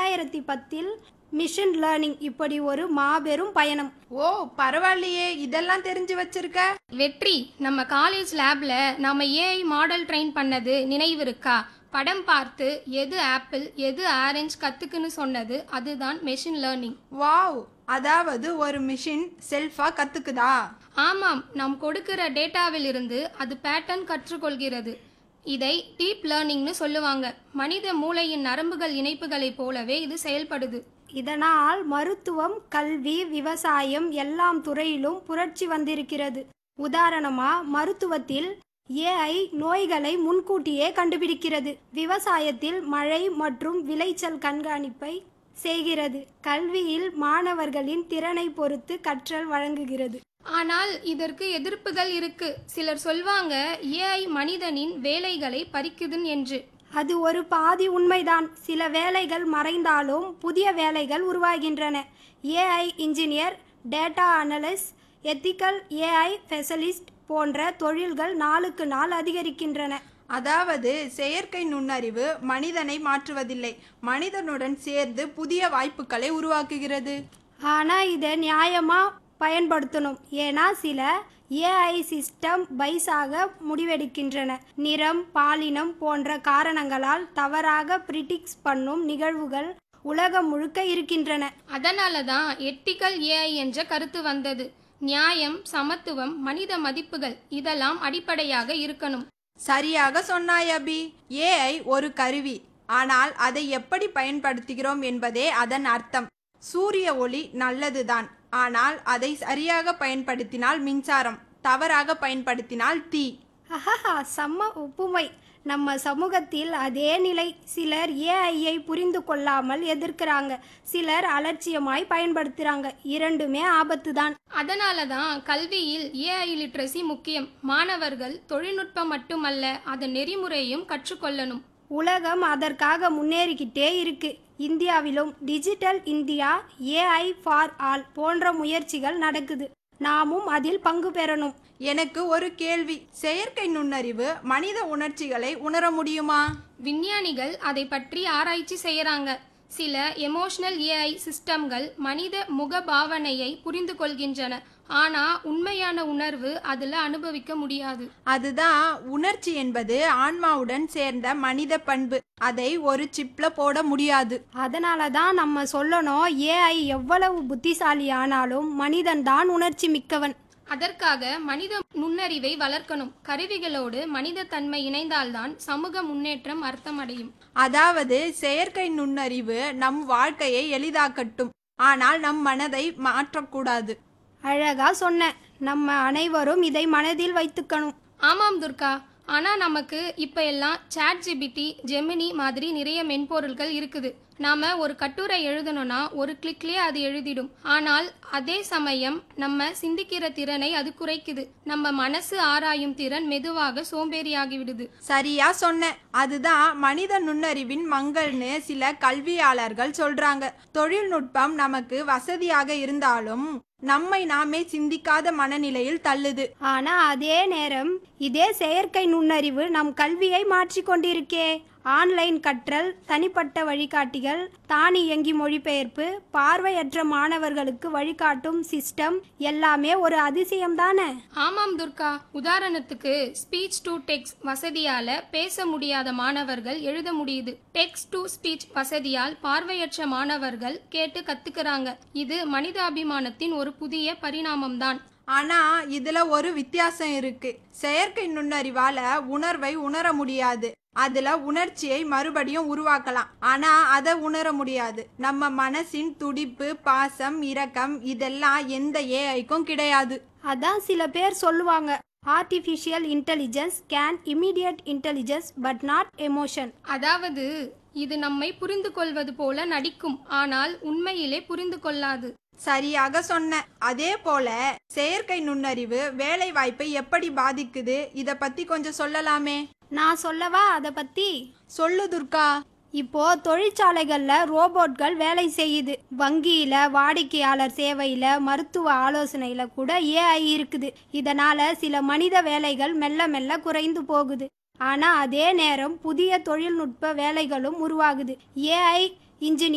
ரெண்டாயிரத்தி பத்தில் machine learning இப்படி ஒரு மாபெரும் பயணம் ஓ பரவாயில்லையே இதெல்லாம் தெரிஞ்சு வச்சிருக்க வெற்றி நம்ம காலேஜ் லேப்ல நாம ஏஐ மாடல் ட்ரெயின் பண்ணது நினைவு இருக்கா படம் பார்த்து எது ஆப்பிள் எது ஆரஞ்சு கத்துக்குன்னு சொன்னது அதுதான் மெஷின் லேர்னிங் வாவ் அதாவது ஒரு மிஷின் செல்ஃபா கத்துக்குதா ஆமாம் நாம் கொடுக்கிற டேட்டாவிலிருந்து அது பேட்டர்ன் கற்றுக்கொள்கிறது இதை டீப் லேர்னிங்னு சொல்லுவாங்க மனித மூளையின் நரம்புகள் இணைப்புகளைப் போலவே இது செயல்படுது இதனால் மருத்துவம் கல்வி விவசாயம் எல்லாம் துறையிலும் புரட்சி வந்திருக்கிறது உதாரணமா மருத்துவத்தில் ஏஐ நோய்களை முன்கூட்டியே கண்டுபிடிக்கிறது விவசாயத்தில் மழை மற்றும் விளைச்சல் கண்காணிப்பை செய்கிறது கல்வியில் மாணவர்களின் திறனை பொறுத்து கற்றல் வழங்குகிறது ஆனால் இதற்கு எதிர்ப்புகள் இருக்கு சிலர் சொல்வாங்க ஏஐ மனிதனின் வேலைகளை பறிக்குதுன்னு என்று அது ஒரு பாதி உண்மைதான் சில வேலைகள் மறைந்தாலும் புதிய வேலைகள் உருவாகின்றன AI engineer data analyst ethical AI specialist போன்ற தொழில்கள் நாளுக்கு நாள் அதிகரிக்கின்றன அதாவது செயற்கை நுண்ணறிவு மனிதனை மாற்றுவதில்லை மனிதனுடன் சேர்ந்து புதிய வாய்ப்புகளை உருவாக்குகிறது ஆனால் இதை நியாயமாக பயன்படுத்தணும் ஏன்னா சில ஏஐ சிஸ்டம் பைஸாக முடிவெடுக்கின்றன நிறம் பாலினம் போன்ற காரணங்களால் தவறாக பிரிடிக்ஸ் பண்ணும் நிகழ்வுகள் உலகம் முழுக்க இருக்கின்றன அதனால தான் எத்திக்கல் ஏஐ என்ற கருத்து வந்தது நியாயம் சமத்துவம் மனித மதிப்புகள் இதெல்லாம் அடிப்படையாக இருக்கணும் சரியாக சொன்னாய் அபி ஏஐ ஒரு கருவி ஆனால் அதை எப்படி பயன்படுத்துகிறோம் என்பதே அதன் அர்த்தம் சூரிய ஒளி நல்லதுதான் ஆனால் அதை சரியாக பயன்படுத்தினால் மின்சாரம் தவறாக பயன்படுத்தினால் தீ அஹஹா செம்ம ஒப்புமை நம்ம சமூகத்தில் அதே நிலை சிலர் ஏஐயை புரிந்து கொள்ளாமல் எதிர்க்கிறாங்க சிலர் அலட்சியமாய் பயன்படுத்துறாங்க இரண்டுமே ஆபத்து தான் அதனால தான் கல்வியில் ஏஐ லிட்ரஸி முக்கியம் மாணவர்கள் தொழில்நுட்பம் மட்டுமல்ல அதன் நெறிமுறையும் கற்றுக்கொள்ளணும் உலகம் அதற்காக முன்னேறிக்கிட்டே இருக்கு இந்தியாவிலும் digital India AI for all போன்ற முயற்சிகள் நடக்குது நாமும் அதில் பங்கு பெறணும் எனக்கு ஒரு கேள்வி செயற்கை நுண்ணறிவு மனித உணர்ச்சிகளை உணர முடியுமா விஞ்ஞானிகள் அதை பற்றி ஆராய்ச்சி செய்யறாங்க சில எமோஷனல் ஏஐ சிஸ்டம்கள் மனித முக பாவனையை புரிந்து கொள்கின்றன ஆனா உண்மையான உணர்வு அதுல அனுபவிக்க முடியாது அதுதான் உணர்ச்சி என்பது ஆன்மாவுடன் சேர்ந்த மனித பண்பு அதை ஒரு சிப்ல போட முடியாது அதனால தான் நம்ம சொல்லணும் ஏஐ எவ்வளவு புத்திசாலி ஆனாலும் மனிதன் தான் உணர்ச்சி மிக்கவன் அதற்காக மனித நுண்ணறிவை வளர்க்கணும் கருவிகளோடு மனித தன்மை இணைந்தால்தான் சமூக முன்னேற்றம் அர்த்தமடையும் அதாவது செயற்கை நுண்ணறிவு நம் வாழ்க்கையை எளிதாக்கட்டும் ஆனால் நம் மனதை மாற்றக்கூடாது அழகா சொன்ன நம்ம அனைவரும் இதை மனதில் வைத்துக்கணும் ஆமாம் துர்கா ஆனா நமக்கு இப்ப எல்லாம் சாட் ஜிபிடி ஜெமினி மாதிரி நிறைய மென்பொருள்கள் இருக்குது நாம ஒரு கட்டுரை எழுதணும்னா ஒரு கிளிக்லயே அது எழுதிடும் ஆனால் அதே சமயம் நம்ம சிந்திக்கிற திறனை அது குறைக்குது நம்ம மனசு ஆராயும் திறன் மெதுவாக சோம்பேறியாகி விடுது சரியா சொன்ன அதுதான் மனித நுண்ணறிவின் மங்கள்னு சில கல்வியாளர்கள் சொல்றாங்க தொழில்நுட்பம் நமக்கு வசதியாக இருந்தாலும் நம்மை நாமே சிந்திக்காத மனநிலையில் தள்ளுது ஆனா அதே நேரம் இதே செயற்கை நுண்ணறிவு நம் கல்வியை மாற்றிக் கொண்டிருக்கே ஆன்லைன் கற்றல் தனிப்பட்ட வழிகாட்டிகள் தானியங்கி மொழிபெயர்ப்பு பார்வையற்ற மாணவர்களுக்கு வழிகாட்டும் சிஸ்டம் எல்லாமே ஒரு அதிசயம் தானே ஆமாம் துர்கா உதாரணத்துக்கு ஸ்பீச் டு டெக்ஸ்ட் வசதியால பேச முடியாத மாணவர்கள் எழுத முடியுது டெக்ஸ்ட் டு ஸ்பீச் வசதியால் பார்வையற்ற மாணவர்கள் கேட்டு கத்துக்கிறாங்க இது மனிதாபிமானத்தின் ஒரு புதிய பரிணாமம்தான் ஆனா இதுல ஒரு வித்தியாசம் இருக்கு செயற்கை நுண்ணறிவால உணர்வை உணர முடியாது அதுல உணர்ச்சியை மறுபடியும் உருவாக்கலாம் ஆனா அதை உணர முடியாது நம்ம மனசின் துடிப்பு பாசம் இரக்கம் இதெல்லாம் எந்த ஏஐக்கும் கிடையாது அதான் சில பேர் சொல்லுவாங்க artificial intelligence can imitate intelligence but not emotion அதாவது இது நம்மை புரிந்து கொள்வது போல நடிக்கும் ஆனால் உண்மையிலே புரிந்து கொள்ளாது சரியாக சொன்ன அதே போல செயற்கை நுண்ணறிவு வேலை வாய்ப்பை எப்படி பாதிக்குது இத பத்தி கொஞ்சம் சொல்லலாமே நான் சொல்லவா அதை பத்தி சொல்லு துர்கா இப்போ தொழிற்சாலைகள்ல ரோபோட்கள் வேலை செய்யுது வங்கியில வாடிக்கையாளர் சேவையில மருத்துவ ஆலோசனையில கூட ஏஐ இருக்குது இதனால சில மனித வேலைகள் மெல்ல மெல்ல குறைந்து போகுது ஆனா அதே நேரம் புதிய தொழில்நுட்ப வேலைகளும் உருவாகுது ஏஐ இன்ஜினியர்